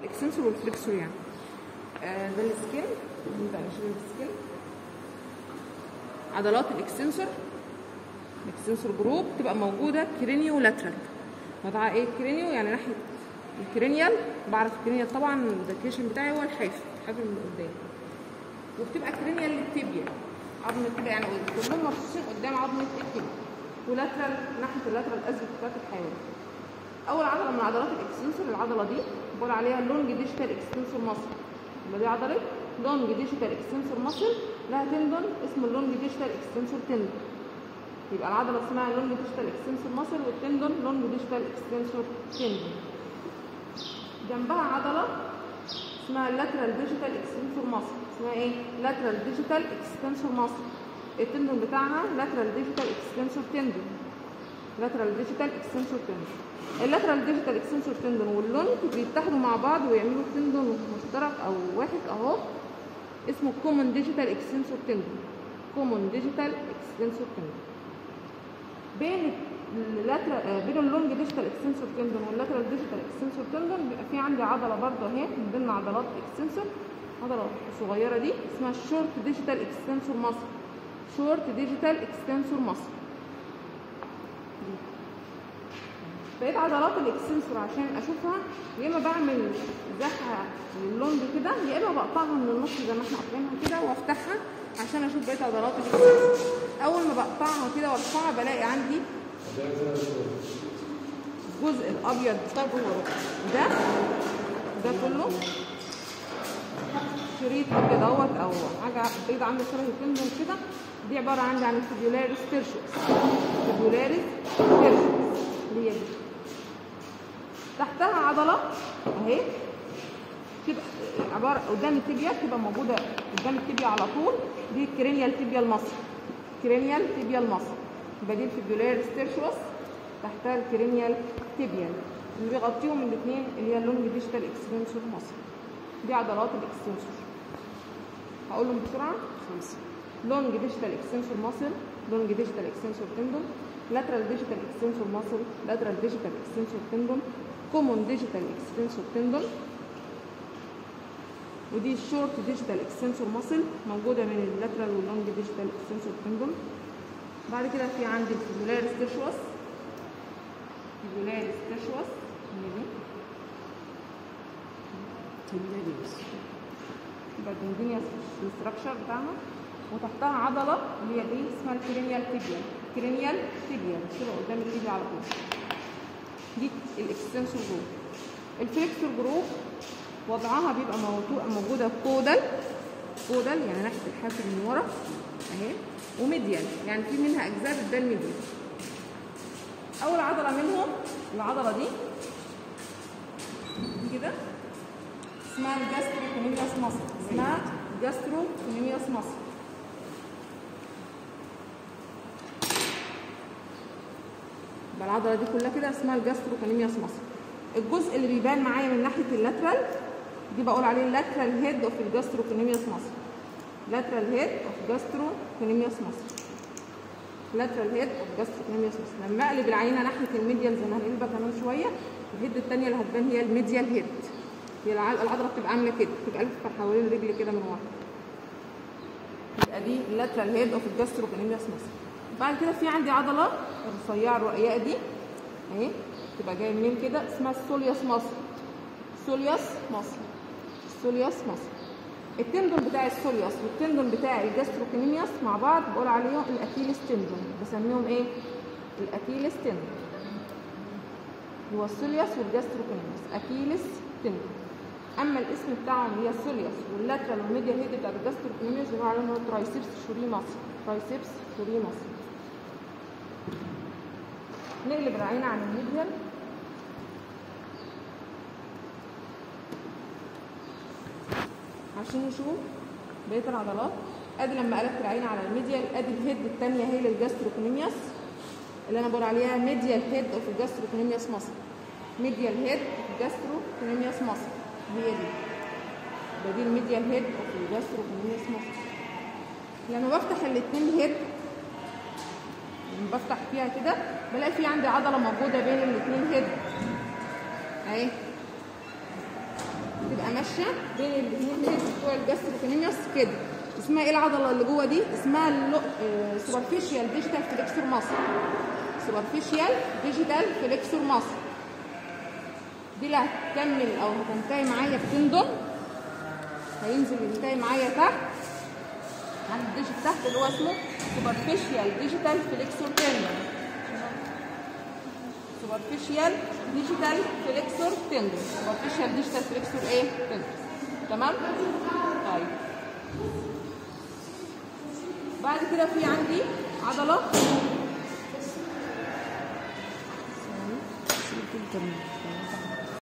الاكستنسور والفليكسور يعني آه ده السكين نبدا نشوف السكين عضلات الاكستنسور الاكستنسور جروب تبقى موجوده كرينيو لاترال وضعها ايه كرينيو يعني ناحيه الكرينيال بعرف الكرينيال طبعا الديكيشن بتاعي هو الحافر الحافر من قدام وبتبقى كرينيال للتibia عظمه التibia يعني كلهم مرصوصين قدام عظمه التibia ولاترال ناحيه اللاترال ازرق بتاعت الحيوان اول عضله من عضلات الاكستنسور العضله دي بقول عليها لونج ديجيتال اكستنسور ماسل يبقى دي عضله لونج ديجيتال اكستنسور ماسل لها تندون اسمه اللونج ديجيتال اكستنسور تندون يبقى العضله اسمها لونج ديجيتال اكستنسور ماسل والتندون لونج ديجيتال اكستنسور تندون جنبها عضله اسمها اللاترال ديجيتال اكستنسور ماسل اسمها ايه لاترال ديجيتال اكستنسور ماسل التندون بتاعها لاترال ديجيتال اكستنسور تندون لاترال ديجيتال اكستنسور تندون اللاترال ديجيتال اكستنسور تندون واللونج بيتحدوا مع بعض ويعملوا تندون مشترك او واحد اهو اسمه كومن ديجيتال اكستنسور تندون كومن ديجيتال اكستنسور تندون بين اللاترال بين اللونج ديجيتال اكستنسور تندون واللاترال ديجيتال اكستنسور تندون بيبقى في عندي عضله برضه اهي من ضمن عضلات الاكستنسور عضله صغيره دي اسمها الشورت ديجيتال اكستنسور ماسل شورت ديجيتال اكستنسور ماسل بقيت عضلات الاكستنسور عشان اشوفها يا اما بعمل زحه لللونج كده يا اما بقطعها من النص زي ما احنا قاطعينها كده وافتحها عشان اشوف بقيت عضلات الاكستنسور اول ما بقطعها كده وارفعها بلاقي عندي الجزء الابيض ده جوه ده ده كله شريط ابيض اهوت او حاجه بيض عامله شبه التندون كده دي عباره عندي عن الفيبيولاريس تيرشوس فيبيولاريس تيرشوس اللي هي دي تحتها عضله اهي تبقى عباره قدام التibia تبقى موجوده قدام التibia على طول دي الكرينيال تيبيال مصر كرينيال تيبيال مصر يبقى دي الفيبيولاريس تيرشوس تحتها الكرينيال تيبيال اللي بيغطيهم الاثنين اللي هي اللونج ديجيتال اكستنسور مصر دي عضلات الاكستنسور هقولهم بسرعه خمسه لونج ديجيتال اكستنسور ماسل لونج ديجيتال اكستنسور تندون lateral digital extensor muscle lateral digital extensor tendon common digital extensor tendon ودي الشورت ديجيتال اكستنسور ماسل موجوده من اللاترال واللونج ديجيتال اكستنسور تندون بعد كده في عندي الفيبولاريس تيرشوس فيبولاريس تيرشوس تندريس يبقى الدندينيا الاستراكشر بتاعها وتحتها عضله اللي هي دي اسمها الكرينيال تيبيال كرينيال تيبيال بتبقى قدام التيبيا على طول دي الاكستنسور جروب الفليكسور جروب وضعها بيبقى موضوع موجوده كودال كودال يعني ناحيه الحافر من ورا اهي وميديال يعني في منها اجزاء بتبان ميديال اول عضله منهم العضله دي دي كده اسمها الجاستروكونيميوس مصر اسمها جاستروكونيميوس مصر يبقى العضله دي كلها كده اسمها الجاستروكونيميوس مصر الجزء اللي بيبان معايا من ناحيه اللاترال دي بقول عليه اللاترال هيد اوف الجاستروكونيميوس مصر لاترال هيد اوف جاستروكونيميوس مصر لاترال هيد اوف جاستروكونيميوس مصر لما اقلب العينه ناحيه الميديال زي ما هنقلبها كمان شويه الهيد الثانيه اللي هتبان هي الميديال هيد هي الع- العضله بتبقى عامله كده بتبقى لفه حوالين الرجل كده من ورا يبقى دي اللاترال هيد اوف الجاستروكونيميوس مصر بعد كده في عندي عضله الرفيعه الرقيقه دي اهي تبقى جايه منين كده اسمها السوليوس مصر سوليوس مصر سوليوس مصر التندون بتاع السوليوس والتندون بتاع الجاستروكونيميوس مع بعض بقول عليهم الاكيلس تندون بسميهم ايه الاكيلس تندون هو السوليوس والجاستروكونيميوس اكيلس تندون اما الاسم بتاعهم هي السوليوس واللاترال والميديال هيد بتاع الجاستروكونيميوس بيقولوا عليهم هو ترايسبس شوري مصر ترايسبس شوري مصر نقلب العين عن الميديال عشان نشوف بقيه العضلات ادي لما قلبت العين على الميديال ادي الهيد الثانيه هي للجاستروكونيميوس اللي انا بقول عليها ميديال هيد اوف الجاستروكونيميوس مصر ميديال هيد اوف الجاستروكونيميوس مصر هي دي ده دي الميديال هيد اوف الجاستروكونيميوس مصر لما بفتح الاثنين هيد لما بفتح فيها كده بلاقي في عندي عضله موجوده بين الاثنين هيد اهي تبقى ماشيه بين الاثنين هيد بتوع الجاستروكونيميوس كده اسمها ايه العضله اللي جوه دي اسمها سوبرفيشال ديجيتال فليكسور ماسل سوبرفيشال ديجيتال فليكسور ماسل دي اللي هتكمل او هتنتهي معايا بتندون هينزل ينتهي معايا تحت عند الديجيت تحت اللي هو اسمه سوبرفيشال ديجيتال فليكسور تندون سوبرفيشال ديجيتال فليكسور تندون سوبرفيشال ديجيتال فليكسور ايه تندون تمام طيب بعد كده في عندي عضله جدا